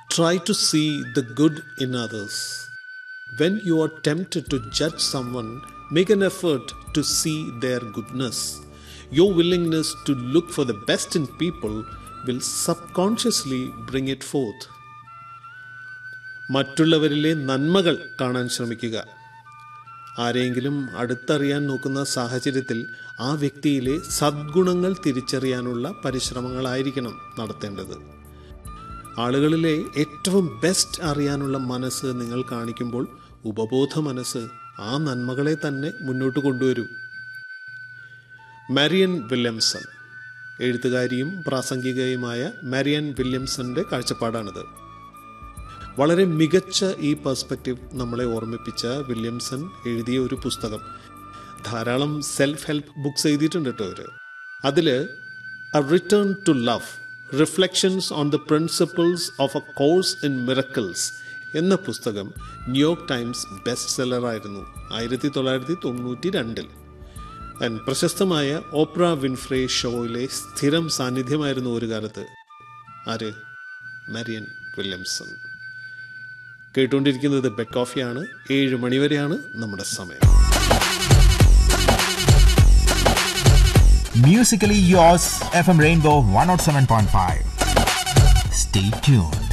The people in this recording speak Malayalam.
Try to see the good in others. When you are tempted to judge someone, make an effort to see their goodness. Your willingness to look for the best in people will subconsciously bring it forth. മറ്റുള്ളവരിലെ നന്മകൾ കാണാൻ ശ്രമിക്കുക ആരെങ്കിലും അടുത്തറിയാൻ നോക്കുന്ന സാഹചര്യത്തിൽ ആ വ്യക്തിയിലെ സദ്ഗുണങ്ങൾ തിരിച്ചറിയാനുള്ള പരിശ്രമങ്ങളായിരിക്കണം നടത്തേണ്ടത് ആളുകളിലെ ഏറ്റവും ബെസ്റ്റ് അറിയാനുള്ള മനസ്സ് നിങ്ങൾ കാണിക്കുമ്പോൾ ഉപബോധ മനസ്സ് ആ നന്മകളെ തന്നെ മുന്നോട്ട് കൊണ്ടുവരും മാരിയൻ വില്യംസൺ എഴുത്തുകാരിയും പ്രാസംഗികയുമായ മാരിയൻ വില്യംസന്റെ കാഴ്ചപ്പാടാണിത് വളരെ മികച്ച ഈ പെർസ്പെക്റ്റീവ് നമ്മളെ ഓർമ്മിപ്പിച്ച വില്യംസൺ എഴുതിയ ഒരു പുസ്തകം ധാരാളം സെൽഫ് ഹെൽപ്പ് ബുക്സ് എഴുതിയിട്ടുണ്ട് കേട്ടോ അവർ അതിൽ A Return to Love Reflections on the Principles of A Course in Miracles എന്ന പുസ്തകം ന്യൂയോർക്ക് ടൈംസ് ബെസ്റ്റ് സെല്ലറായിരുന്നു ആയിരത്തി തൊള്ളായിരത്തി തൊണ്ണൂറ്റി രണ്ടിൽ ആൻഡ് പ്രശസ്തമായ ഓപ്ര വിൻഫ്രേ ഷോയിലെ സ്ഥിരം സാന്നിധ്യമായിരുന്നു ഒരു കാലത്ത് ആര് മരിയൻ വില്യംസൺ കേട്ടുകൊണ്ടിരിക്കുന്നത് ബെഡ് കോഫിയാണ് ഏഴ് മണിവരെയാണ് നമ്മുടെ സമയം Musically yours, FM Rainbow 107.5. Stay tuned.